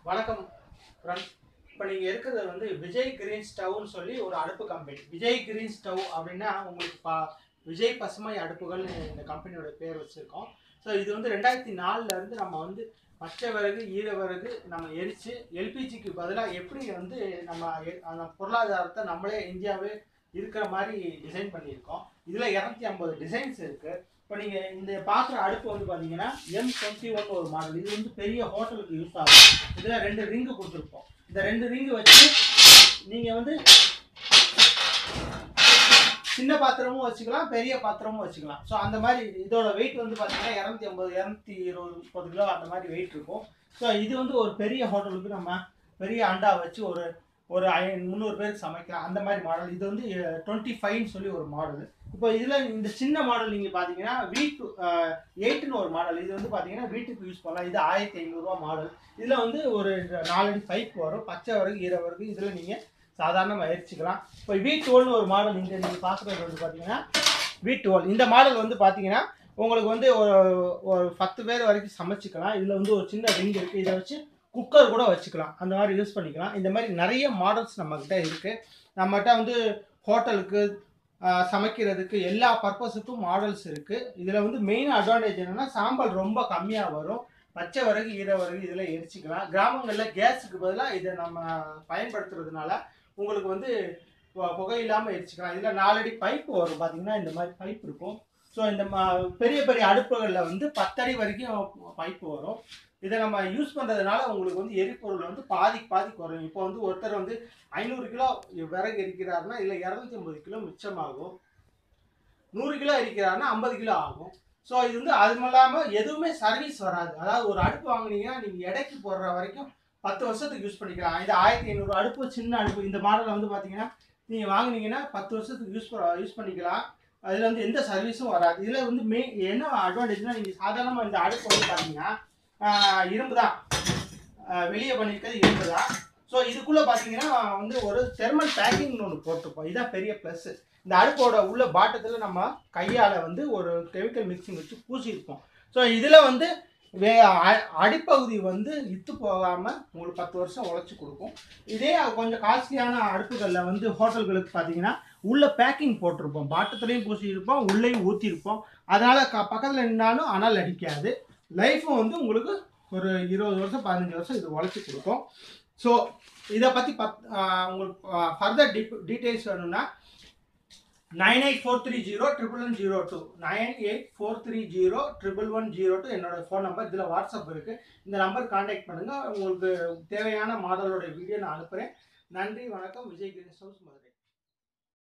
வணக்கம் ஃப்ரெண்ட்ஸ் இப்போ நீங்கள் இருக்கிறது வந்து விஜய் கிரீன் ஸ்டவ்னு சொல்லி ஒரு அடுப்பு கம்பெனி விஜய் கிரீன் ஸ்டவ் அப்படின்னா உங்களுக்கு பா விஜய் பசுமை அடுப்புகள்னு இந்த கம்பெனியோட பேர் வச்சுருக்கோம் ஸோ இது வந்து ரெண்டாயிரத்தி நாலுல இருந்து நம்ம வந்து பச்சை விறகு ஈர விறகு நம்ம எரித்து எல்பிஜிக்கு பதிலாக எப்படி வந்து நம்ம எ- அந்த பொருளாதாரத்தை நம்மளே இந்தியாவே இருக்கிற மாதிரி டிசைன் பண்ணியிருக்கோம் இதில் இரநூத்தி ஐம்பது டிசைன்ஸ் இருக்குது இப்போ நீங்கள் இந்த பார்க்குற அடுப்பு வந்து பார்த்தீங்கன்னா எம் டுவெண்ட்டி ஒன் ஒரு மாடல் இது வந்து பெரிய ஹோட்டலுக்கு யூஸ் ஆகும் இதில் ரெண்டு ரிங்கு கொடுத்துருப்போம் இந்த ரெண்டு ரிங்கு வச்சு நீங்கள் வந்து சின்ன பாத்திரமும் வச்சுக்கலாம் பெரிய பாத்திரமும் வச்சுக்கலாம் ஸோ அந்த மாதிரி இதோட வெயிட் வந்து பார்த்தீங்கன்னா இரநூத்தி ஐம்பது இரநூத்தி இருபது முப்பது கிலோ அந்த மாதிரி வெயிட் இருக்கும் ஸோ இது வந்து ஒரு பெரிய ஹோட்டலுக்கு நம்ம பெரிய அண்டா வச்சு ஒரு ஒரு ஐ முந்நூறு பேருக்கு சமைக்கலாம் அந்த மாதிரி மாடல் இது வந்து டுவெண்ட்டி ஃபைவ்னு சொல்லி ஒரு மாடல் இப்போ இதில் இந்த சின்ன மாடல் நீங்கள் பார்த்தீங்கன்னா வீட் எயிட்னு ஒரு மாடல் இது வந்து பார்த்தீங்கன்னா வீட்டுக்கு யூஸ் பண்ணலாம் இது ஆயிரத்தி ஐநூறுரூவா மாடல் இதில் வந்து ஒரு நாலடி பைப் வரும் பச்சை வரைக்கும் ஈர வரைக்கும் இதில் நீங்கள் சாதாரணமாக எரிச்சிக்கலாம் இப்போ வி டுவெல்னு ஒரு மாடல் இங்கே நீங்கள் பார்க்குறது வந்து பார்த்தீங்கன்னா வி டுவெல் இந்த மாடல் வந்து பார்த்தீங்கன்னா உங்களுக்கு வந்து ஒரு ஒரு பத்து பேர் வரைக்கும் சமைச்சிக்கலாம் இதில் வந்து ஒரு சின்ன ரிங் இருக்குது இதை வச்சு குக்கர் கூட வச்சுக்கலாம் அந்த மாதிரி யூஸ் பண்ணிக்கலாம் இந்த மாதிரி நிறைய மாடல்ஸ் நம்மக்கிட்ட இருக்குது நம்மகிட்ட வந்து ஹோட்டலுக்கு ஆஹ், சமைக்கிறதுக்கு எல்லா பர்பஸுக்கும் மாடல்ஸ் இருக்குது இதில் வந்து மெயின் அட்வான்டேஜ் என்னென்னா சாம்பல் ரொம்ப கம்மியாக வரும் பச்சை விறகு ஈர விறகு இதில் எரிச்சிக்கலாம் கிராமங்களில் கேஸுக்கு பதிலாக இதை நம்ம பயன்படுத்துறதுனால உங்களுக்கு வந்து பு- புகை இல்லாமல் எரிச்சிக்கலாம் இதில் நாலடி பைப் வரும் பார்த்தீங்கன்னா இந்த மாதிரி பைப் இருக்கும் ஸோ இந்த ம- பெரிய பெரிய அடுப்புகளில் வந்து பத்தடி வரைக்கும் பைப்பு வரும் இதை நம்ம யூஸ் பண்ணுறதுனால உங்களுக்கு வந்து எரிபொருள் வந்து பாதிக்கு பாதி குறையும் இப்போ வந்து ஒருத்தர் வந்து ஐநூறு கிலோ விறகு எரிக்கிறாருன்னா இதில் இரநூத்தி ஐம்பது கிலோ மிச்சமாகும் நூறு கிலோ எரிக்கிறாருன்னா ஐம்பது கிலோ ஆகும் ஸோ இது வந்து அது இல்லாமல் எதுவுமே சர்வீஸ் வராது அதாவது ஒரு அடுப்பு வாங்குனீங்கன்னா நீங்கள் எடைக்கு போடுற வரைக்கும் பத்து வருஷத்துக்கு யூஸ் பண்ணிக்கலாம் இது ஆயிரத்தி ஐநூறு அடுப்பு சின்ன அடுப்பு இந்த மாடலில் வந்து பார்த்தீங்கன்னா நீங்கள் வாங்குனீங்கன்னா பத்து வருஷத்துக்கு யூஸ் யூஸ் பண்ணிக்கலாம் அதில் வந்து எந்த சர்வீஸும் வராது இதில் வந்து மெயின் என்ன அட்வான்டேஜ்னா நீங்கள் சாதாரணமாக இந்த அடுப்பு வந்து பார்த்தீங்கன்னா ஆஹ், இரும்பு தான் வெளியே பண்ணியிருக்கிறது இரும்பு தான் ஸோ இதுக்குள்ளே பார்த்தீங்கன்னா வந்து ஒரு தெர்மல் பேக்கிங்னு ஒன்று போட்டிருப்போம் இதுதான் பெரிய ப்ளஸ் இந்த அடுப்போட உள்ள பாட்டத்தில் நம்ம கையால் வந்து ஒரு கெமிக்கல் மிக்சிங் வச்சு பூசியிருப்போம் ஸோ இதில் வந்து வே அ- அடிப்பகுதி வந்து இத்து போகாமல் உங்களுக்கு பத்து வருஷம் உழைச்சி கொடுக்கும் இதே கொஞ்சம் காஸ்ட்லியான அடுப்புகளில் வந்து ஹோட்டல்களுக்கு பார்த்தீங்கன்னா உள்ள பேக்கிங் போட்டிருப்போம் பாட்டத்துலேயும் பூசியிருப்போம் உள்ளேயும் ஊற்றிருப்போம் அதனால் க பக்கத்தில் நின்னாலும் அனல் அடிக்காது லைஃப்பும் வந்து உங்களுக்கு ஒரு இருபது வருஷம் பதினஞ்சு வருஷம் இது உழைச்சி கொடுக்கும் ஸோ இதை பற்றி பத் ஆஹ் உங்களுக்கு ஃபர்தர் டீ டீட்டெயில்ஸ் வேணும்னா nine eight four three zero triple one zero two nine eight four three zero triple one zero two என்னோட ஃபோன் நம்பர் இதில் வாட்ஸ்அப் இருக்குது இந்த நம்பர் காண்டாக்ட் பண்ணுங்கள் உங்களுக்கு தேவையான மாடலோட வீடியோ நான் அனுப்புகிறேன் நன்றி வணக்கம் விஜய் கிரீன் ஹவுஸ் மதுரை